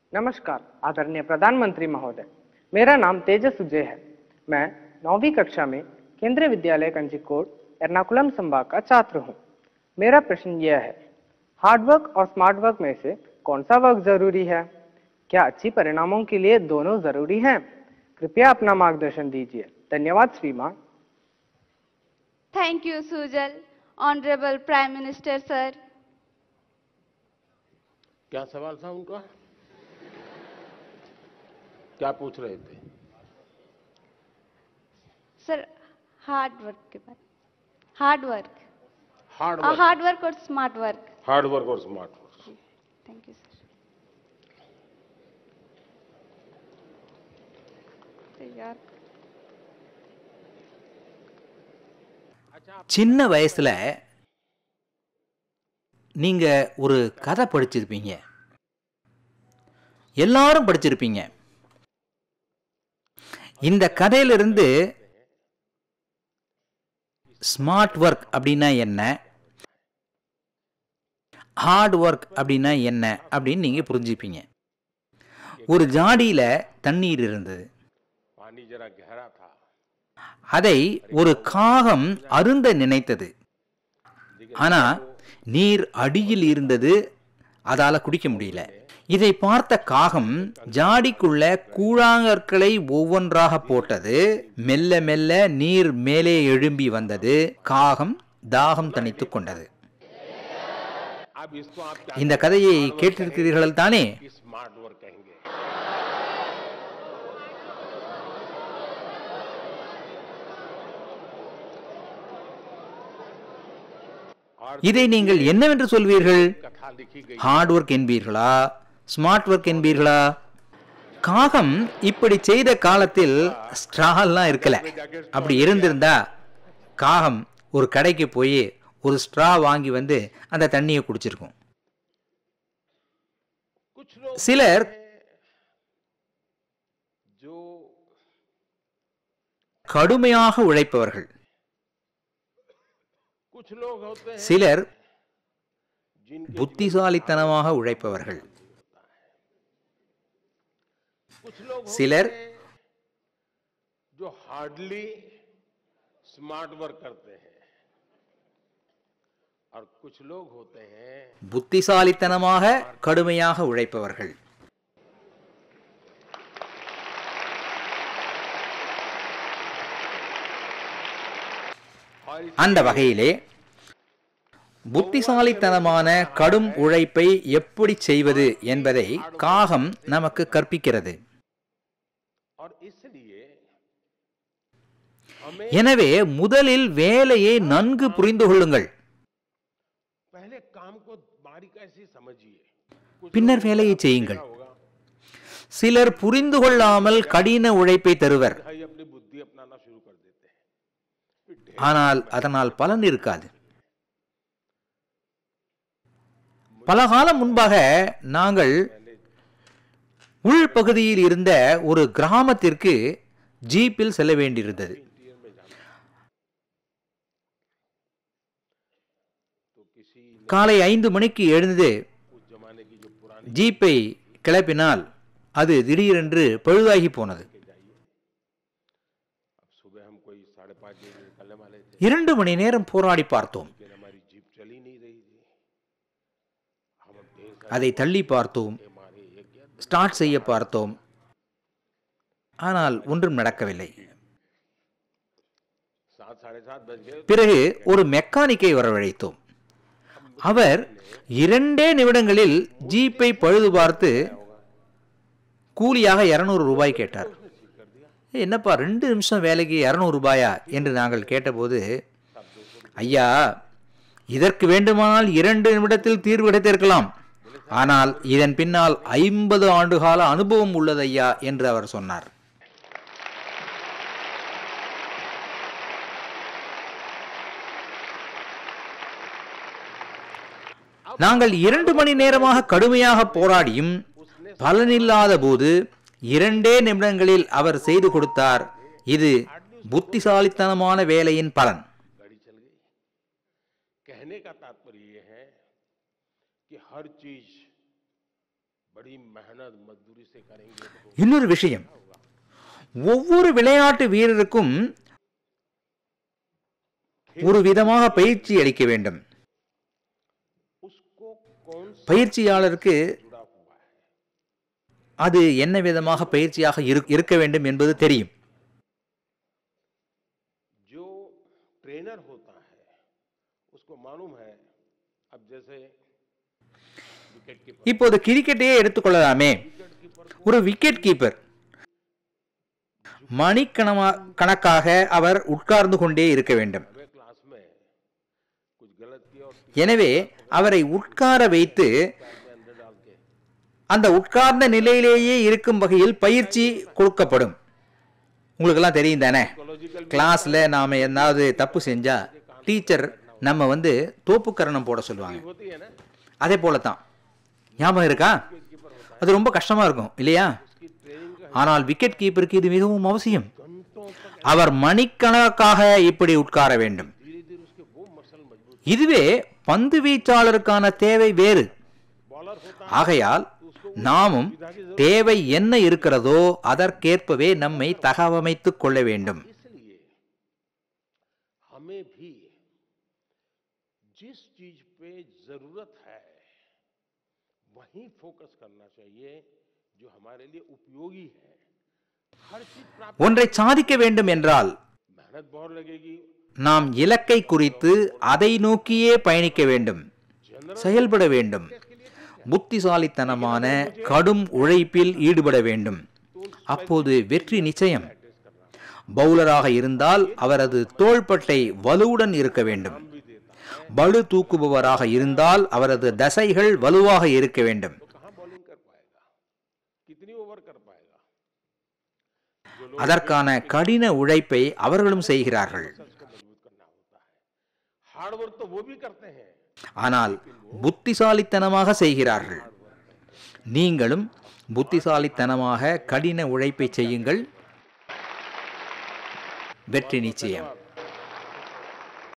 नमस्कार आदरणीय प्रधानमंत्री महोदय मेरा नाम तेजस सुजय है मैं नौवीं कक्षा में केंद्रीय विद्यालय कंजीकोट एर्नाकुलम संभाग का छात्र हूँ मेरा प्रश्न यह है हार्ड वर्क और स्मार्ट वर्क में से कौन सा वर्क जरूरी है क्या अच्छी परिणामों के लिए दोनों जरूरी हैं कृपया अपना मार्गदर्शन दीजिए धन्यवाद श्रीमान Thank you, Sujal. Honorable Prime Minister, sir. क्या सवाल था उनका क्या पूछ रहे थे Sir, hard work के बाद hard work hard work hard work और स्मार्ट वर्क हार्ड वर्क और smart work thank you sir यार சின்ன வயசுல நீங்க ஒரு கதை படிச்சிருப்பீங்க எல்லாரும் படிச்சிருப்பீங்க இந்த கதையிலிருந்து ஸ்மார்ட் ஒர்க் அப்படின்னா என்ன ஹார்ட் ஒர்க் அப்படின்னா என்ன அப்படின்னு நீங்க புரிஞ்சுப்பீங்க ஒரு ஜாடியில தண்ணீர் இருந்தது पानी जरा गहरा था அதை ஒரு காகம் அருந்த நினைத்தது ஆனா நீர் அடியில் இருந்தது அதால குடிக்க முடியல இதை பார்த்த காகம் ஜாடிக்குள்ள கூழாங்கற்களை ஒவ்வொன்றாக போட்டது மெல்ல மெல்ல நீர் மேலே எழும்பி வந்தது காகம் தாகம் தணித்துக் கொண்டது अब इसको आप क्या இந்த கதையை கேட்டிருக்கிறீர்கள் தானே स्मार्ट वर्क कहेंगे और இதை நீங்கள் என்னவென்று சொல்வீர்கள் कथा लिखी गई ஹார்ட் ஒர்க் என்பீர்களா ஸ்மார்ட் ஒர்க் என்பீர்களா காகம் இப்படி செய்த காலத்தில் ஸ்ட்ராலாம் இருக்கல அப்படி இருந்திருந்தா காகம் ஒரு கடைக்கு போய் ஒரு ஸ்ட்ரா வாங்கி வந்து அந்த தண்ணியை குடிச்சிருக்கும் कुछ लोग சிலர் जो கடுமையாக உழைப்பவர்கள் कुछ लोग होते हैं சிலர் जिनके புத்திசாலித்தனமாக உழைப்பவர்கள் कुछ लोग होते சிலர் हैं जो हार्डली स्मार्ट वर्क करते हैं और कुछ लोग होते हैं புத்திசாலித்தனமாக கடுமையாக உழைப்பவர்கள் और इस அந்த வகையிலே புத்திசாலித்தனமான கடும் உழைப்பை எப்படி செய்வது என்பதை காகம் நமக்கு கற்பிக்கிறது और इसलिए हमें எனவே முதலில் வேலையை நன்கு புரிந்து கொள்ளுங்கள் पहले काम को बारीकी से समझिए कुछ பின்னர் लोगों को வேலையை आपने செய்யுங்கள் देखा होगा, சிலர் புரிந்து கொள்ளாமல் கடின உழைப்பை தருவர் भाई अपनी बुद्धि अपनाना शुरू कर देते हैं फिर ढेर ஆனால் அதனால் பலன் இருக்காது பல காலம் முன்பாக நாங்கள் உள்பகுதியில் இருந்த ஒரு கிராமத்திற்கு ஜீப்பில் செல்ல வேண்டியிருந்தது तो किसी காலை ஐந்து மணிக்கு எழுந்து उस जमाने की जो पुरानी ஜீப்பை கிளப்பினால் அது திடீரென்று பழுதாகி போனது अब सुबह हम कोई साढ़े पाँच बजे निकलने वाले थे இரண்டு மணி நேரம் போராடி பார்த்தோம் लेकिन हमारी जीप चली नहीं रही थी हम अब ढेर அதை தள்ளி பார்த்தோம் सारे मारे ये क्या ஸ்டார்ட் செய்ய பார்த்தோம் ஆனால் ஒன்றும் நடக்கவில்லை सात साढ़े सात बज गए பிறகு ஒரு மெக்கானிக்கை வரவழைத்தோம் அவர் இரண்டே நிமிடங்களில் ஜீப்பை பழுது பார்த்து கூலியாக இருநூறு ரூபாய் கேட்டார் "ஏய், என்னப்பா ரெண்டு நிமிஷம் வேலைக்கு இரநூறு ரூபாயா என்று நாங்கள் கேட்டபோது ஐயா இதற்கு வேண்டுமானால் இரண்டு நிமிடத்தில் தீர்வு கிடைத்திருக்கலாம் ஆனால் இதன் பின்னால் ஐம்பது ஆண்டுகால அனுபவம் உள்ளது ஐயா என்று அவர் சொன்னார் நாங்கள் இரண்டு மணி நேரமாக கடுமையாக போராடியும் பலனில்லாத போது இரண்டே நிமிடங்களில் அவர் செய்து கொடுத்தார் இது புத்திசாலித்தனமான வேலையின் பலன் गाड़ी चल गई कहने का तात्पर्य ये है कि हर चीज बड़ी बड़ी मेहनत मजदूरी से करेंगे तो இன்னொரு விஷயம் ஒவ்வொரு விளையாட்டு வீரருக்கும் ஒரு விதமாக பயிற்சி அளிக்க வேண்டும் उसको कौन सा பயிற்சியாளருக்கு जुड़ा हुआ है அது என்ன விதமாக பயிற்சியாக இரு- இருக்க வேண்டும் என்பது தெரியும் जो ट्रेनर होता है उसको मालूम है अब जैसे विकेट कीपर இப்போது கிரிக்கெட்டையே எடுத்துக்கொள்ளலாமே ஒரு விக்கெட் கீப்பர் மணிக்கணமா கணக்காக அவர் உட்கார்ந்து கொண்டே இருக்க வேண்டும் हमें क्लास में कुछ गलत किया और எனவே அவரை உட்கார வைத்து पैर में अंदर डाल के அந்த உட்கார்ந்த நிலையிலேயே இருக்கும் வகையில் பயிற்சி கொடுக்கப்படும் உங்களுக்கெல்லாம் தெரியும் தானே கிளாஸில் நாம் ஏதாவது தப்பு செஞ்சா டீச்சர் நம்ம வந்து தோப்புக்கரணம் போட சொல்லுவாங்க होती है ना அதே போல தான் ஞாபகம் இருக்கா அது ரொம்ப கஷ்டமா இருக்கும் இல்லையா ஆனால் விக்கெட் கீப்பருக்கு இது மிகவும் அவசியம் அவர் மணிக்கணக்காக இப்படி உட்கார வேண்டும் धीरे धीरे उसके वो मसल मजबूत இதுவே பந்து வீச்சாளருக்கான தேவை வேறு बॉलर होता ஆகையால் நாமும் தேவை என்ன இருக்கிறதோ அதற்கேற்பவே நம்மை தகவமைத்துக் கொள்ள வேண்டும் है इसलिए हमें भी जिस चीज पे जरूरत है वहीं फोकस करना चाहिए जो हमारे लिए उपयोगी है हर चीज प्राप्त ஒன்றை சாதிக்க வேண்டும் என்றால் मेहनत बहुत लगेगी நாம் இலக்கை குறித்து அதை நோக்கியே பயணிக்க வேண்டும் செயல்பட வேண்டும் புத்திசாலித்தனமான கடும் உழைப்பில் ஈடுபட வேண்டும் அப்போது வெற்றி நிச்சயம் பவுலராக இருந்தால் அவரது தோள்பட்டை வலுவுடன் இருக்க வேண்டும் பளு தூக்குபவராக இருந்தால் அவரது தசைகள் வலுவாக இருக்க வேண்டும் तो कहाँ बॉलिंग कर पाएगा कितनी ओवर कर पाएगा அதற்கான கடின உழைப்பை அவர்களும் செய்கிறார்கள் मसल्स को मजबूत करना होता है हार्ड वर्क तो वो भी करते हैं ஆனால் புத்திசாலித்தனமாக செய்கிறார்கள் நீங்களும் புத்திசாலித்தனமாக கடின உழைப்பை செய்யுங்கள் வெற்றி நிச்சயம்